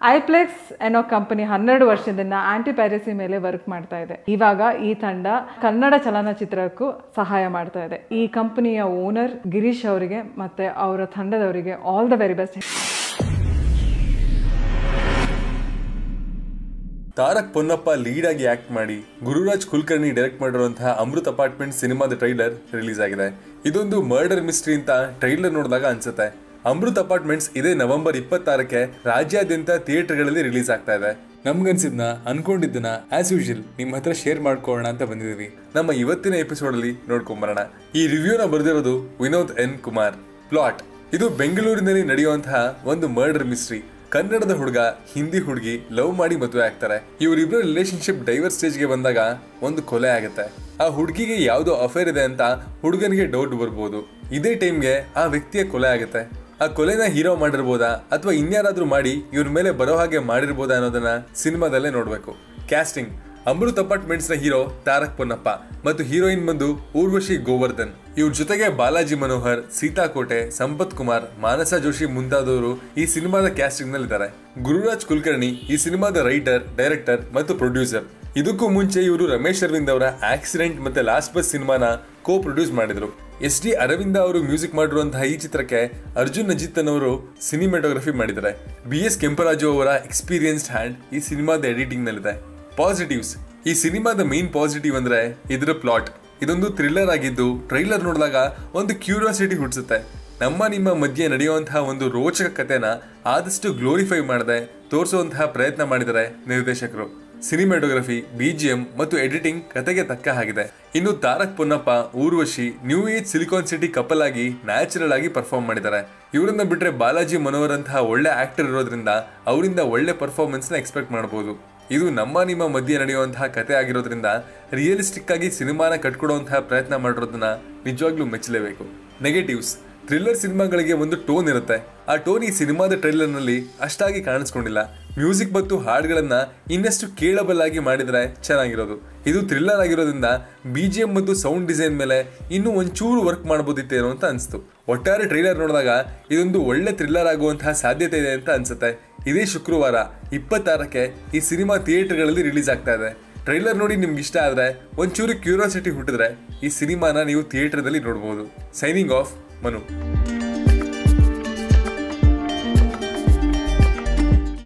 ಐಪ್ಲೆಕ್ಸ್ ಅನ್ನೋ ಕಂಪನಿ ಹನ್ನೆರಡು ವರ್ಷದಿಂದ ಆಂಟಿ ಪೈರಸಿ ಮೇಲೆ ವರ್ಕ್ ಮಾಡ್ತಾ ಇದೆ ಇವಾಗ ಈ ತಂಡ ಕನ್ನಡ ಚಲನಚಿತ್ರಕ್ಕೂ ಸಹಾಯ ಮಾಡ್ತಾ ಇದೆ ಈ ಕಂಪನಿಯ ಓನರ್ ಗಿರೀಶ್ ಅವರಿಗೆ ಮತ್ತೆ ಅವರ ತಂಡದವರಿಗೆ all the very best Tarak Ponnappa lead ಆಗಿ ಆಕ್ಟ್ ಮಾಡಿ ಗುರುರಾಜ್ ಕುಲಕರ್ಣಿ ಡೈರೆಕ್ಟ್ ಮಾಡಿರುವಂತಹ ಅಮೃತ್ ಅಪಾರ್ಟ್ಮೆಂಟ್ ಸಿನಿಮಾದ ಟ್ರೈಲರ್ ರಿಲೀಸ್ ಆಗಿದೆ ಇದೊಂದು ಮರ್ಡರ್ ಮಿಸ್ಟ್ರಿ ಅಂತ ಟ್ರೈಲರ್ ನೋಡಿದಾಗ ಅನ್ಸುತ್ತೆ ಅಮೃತ್ ಅಪಾರ್ಟ್ಮೆಂಟ್ಸ್ ಇದೇ ನವೆಂಬರ್ ಇಪ್ಪತ್ತಾರಕ್ಕೆ ರಾಜ್ಯಾದ್ಯಂತ ಥಿಯೇಟರ್ಗಳಲ್ಲಿ ರಿಲೀಸ್ ಆಗ್ತಾ ಇದೆ ನಮ್ಗನ್ಸಿದ್ನ ಅನ್ಕೊಂಡಿದ್ದನ್ನ ಆಸ್ ಯೂಶಲ್ ನಿಮ್ಮ ಹತ್ರ ಶೇರ್ ಮಾಡ್ಕೊಳ್ಳೋಣ ಅಂತ ಬಂದಿದ್ದೀವಿ ನಮ್ಮ ಇವತ್ತಿನ ಎಪಿಸೋಡ್ ಅಲ್ಲಿ ನೋಡ್ಕೊಂಬರೋಣ ಈ ರಿವ್ಯೂನ ಬರೆದಿರೋದು ವಿನೋದ್ ಎನ್ ಕುಮಾರ್ ಪ್ಲಾಟ್ ಇದು ಬೆಂಗಳೂರಿನಲ್ಲಿ ನಡೆಯುವಂತಹ ಒಂದು ಮರ್ಡರ್ ಮಿಸ್ಟ್ರಿ ಕನ್ನಡದ ಹುಡುಗ ಹಿಂದಿ ಹುಡುಗಿ ಲವ್ ಮಾಡಿ ಮದುವೆ ಆಗ್ತಾರೆ ಇವರಿಬ್ರು ರಿಲೇಶನ್ಶಿಪ್ ಡೈವರ್ಸ್ ಸ್ಟೇಜ್ಗೆ ಬಂದಾಗ ಒಂದು ಕೊಲೆ ಆಗುತ್ತೆ ಆ ಹುಡುಗಿಗೆ ಯಾವುದೋ ಅಫೇರ್ ಇದೆ ಅಂತ ಹುಡುಗನಿಗೆ ಡೌಟ್ ಬರ್ಬೋದು ಇದೇ ಟೈಮ್ಗೆ ಆ ವ್ಯಕ್ತಿಯ ಕೊಲೆ ಆಗುತ್ತೆ ಆ ಕೊಲೆನ ಹೀರೋ ಮಾಡಿರ್ಬೋದಾ ಅಥವಾ ಇನ್ಯಾರಾದ್ರೂ ಮಾಡಿ ಇವ್ರ ಮೇಲೆ ಬರೋ ಹಾಗೆ ಮಾಡಿರ್ಬೋದಾ ಅನ್ನೋದನ್ನ ಸಿನಿಮಾದಲ್ಲೇ ನೋಡ್ಬೇಕು ಕ್ಯಾಸ್ಟಿಂಗ್ ಅಮೃತ್ ಅಪಾರ್ಟ್ಮೆಂಟ್ಸ್ ನ ಹೀರೋ ತಾರಕ್ ಪೊನ್ನಪ್ಪ ಮತ್ತು ಹೀರೋಯಿನ್ ಬಂದು ಊರ್ವಶಿ ಗೋವರ್ಧನ್ ಇವ್ರ ಜೊತೆಗೆ ಬಾಲಾಜಿ ಮನೋಹರ್ ಸೀತಾಕೋಟೆ ಸಂಪತ್ ಕುಮಾರ್ ಮಾನಸ ಜೋಶಿ ಮುಂತಾದವರು ಈ ಸಿನಿಮಾದ ಕ್ಯಾಸ್ಟಿಂಗ್ ನಲ್ಲಿದ್ದಾರೆ ಗುರುರಾಜ್ ಕುಲಕರ್ಣಿ ಈ ಸಿನಿಮಾದ ರೈಟರ್ ಡೈರೆಕ್ಟರ್ ಮತ್ತು ಪ್ರೊಡ್ಯೂಸರ್ ಇದಕ್ಕೂ ಮುಂಚೆ ಇವರು ರಮೇಶ್ ಅರವಿಂದ್ ಅವರ ಆಕ್ಸಿಡೆಂಟ್ ಮತ್ತೆ ಲಾಸ್ಟ್ ಬಸ್ ಸಿನಿಮಾನ ಕೋ ಪ್ರೊಡ್ಯೂಸ್ ಮಾಡಿದ್ರು ಎಸ್ ಡಿ ಅರವಿಂದ ಅವರು ಮ್ಯೂಸಿಕ್ ಮಾಡಿರುವಂತಹ ಈ ಚಿತ್ರಕ್ಕೆ ಅರ್ಜುನ್ ಅಜಿತ್ ಅವರು ಸಿನಿಮಾಟೋಗ್ರಫಿ ಮಾಡಿದ್ದಾರೆ ಬಿ ಎಸ್ ಕೆಂಪರಾಜು ಅವರ ಎಕ್ಸ್ಪೀರಿಯನ್ಸ್ಡ್ ಹ್ಯಾಂಡ್ ಈ ಸಿನಿಮಾದ ಎಡಿಟಿಂಗ್ ನಲ್ಲಿದೆ ಪಾಸಿಟಿವ್ಸ್ ಈ ಸಿನಿಮಾದ ಮೇನ್ ಪಾಸಿಟಿವ್ ಅಂದ್ರೆ ಇದರ ಪ್ಲಾಟ್ ಇದೊಂದು ಥ್ರಿಲ್ಲರ್ ಆಗಿದ್ದು ಟ್ರೈಲರ್ ನೋಡಿದಾಗ ಒಂದು ಕ್ಯೂರಿಯಾಸಿಟಿ ಹುಟ್ಟಿಸುತ್ತೆ ನಮ್ಮ ನಿಮ್ಮ ಮಧ್ಯೆ ನಡೆಯುವಂತಹ ಒಂದು ರೋಚಕ ಕಥೆನ ಆದಷ್ಟು ಗ್ಲೋರಿಫೈ ಮಾಡದೆ ತೋರಿಸುವಂತಹ ಪ್ರಯತ್ನ ಮಾಡಿದ್ದಾರೆ ನಿರ್ದೇಶಕರು ಸಿನಿಮಾಟೋಗ್ರಫಿ ಬಿಜಿಎಂ ಮತ್ತು ಎಡಿಟಿಂಗ್ ಕತೆಗೆ ತಕ್ಕ ಹಾಗಿದೆ ಇನ್ನು Tarak Ponnappa Urvashi new age silicon city couple ಆಗಿ ನ್ಯಾಚುರಲ್ ಆಗಿ ಪರ್ಫಾರ್ಮ್ ಮಾಡಿದ್ದಾರೆ ಇವರನ್ನ ಬಿಟ್ರೆ ಬಾಲಾಜಿ ಮನೋಹರ್ ಅಂತಹ ಒಳ್ಳೆ ಆಕ್ಟರ್ ಇರೋದ್ರಿಂದ ಅವರಿಂದ ಒಳ್ಳೆ ಪರ್ಫಾರ್ಮೆನ್ಸ್ ನ ಎಕ್ಸ್ಪೆಕ್ಟ್ ಮಾಡಬಹುದು ಇದು ನಮ್ಮ ನಿಮ್ಮ ಮಧ್ಯೆ ನಡೆಯುವಂತಹ ಕತೆ ಆಗಿರೋದ್ರಿಂದ ರಿಯಲಿಸ್ಟಿಕ್ ಆಗಿ ಸಿನಿಮಾನ ಕಟ್ಕೊಡುವಂತಹ ಪ್ರಯತ್ನ ಮಾಡಿರೋದನ್ನ ನಿಜವಾಗ್ಲೂ ಮೆಚ್ಚಲೇಬೇಕು ನೆಗೆಟಿವ್ಸ್ ಥ್ರಿಲ್ಲರ್ ಸಿನಿಮಾಗಳಿಗೆ ಒಂದು ಟೋನ್ ಇರುತ್ತೆ ಆ ಟೋನ್ ಈ ಸಿನಿಮಾದ ಟ್ರೈಲರ್ನಲ್ಲಿ ಅಷ್ಟಾಗಿ ಕಾಣಿಸ್ಕೊಂಡಿಲ್ಲ ಮ್ಯೂಸಿಕ್ ಮತ್ತು ಹಾಡುಗಳನ್ನ ಇನ್ನಷ್ಟು ಕೇಳಬಲ್ ಆಗಿ ಮಾಡಿದ್ರೆ ಚೆನ್ನಾಗಿರೋದು ಇದು ಥ್ರಿಲ್ಲರ್ ಆಗಿರೋದ್ರಿಂದ ಬಿ ಜಿ ಎಂ ಮತ್ತು ಸೌಂಡ್ ಡಿಸೈನ್ ಮೇಲೆ ಇನ್ನೂ ಒಂಚೂರು ವರ್ಕ್ ಮಾಡ್ಬೋದಿತ್ತೇನೋ ಅಂತ ಅನಿಸ್ತು ಒಟ್ಟಾರೆ ಟ್ರೈಲರ್ ನೋಡಿದಾಗ ಇದೊಂದು ಒಳ್ಳೆ ಥ್ರಿಲ್ಲರ್ ಆಗುವಂತಹ ಸಾಧ್ಯತೆ ಇದೆ ಅಂತ ಅನ್ಸುತ್ತೆ ಇದೇ ಶುಕ್ರವಾರ ಇಪ್ಪತ್ತಾರಕ್ಕೆ ಈ ಸಿನಿಮಾ ಥಿಯೇಟರ್ಗಳಲ್ಲಿ ರಿಲೀಸ್ ಆಗ್ತಾ ಇದೆ ಟ್ರೈಲರ್ ನೋಡಿ ನಿಮ್ಗೆ ಇಷ್ಟ ಆದ್ರೆ ಒಂಚೂರು ಕ್ಯೂರಿಯಾಸಿಟಿ ಹುಟ್ಟಿದ್ರೆ ಈ ಸಿನಿಮಾನ ನೀವು ಥಿಯೇಟರ್ದಲ್ಲಿ ನೋಡ್ಬೋದು ಸೈನಿಂಗ್ ಆಫ್ ಮನು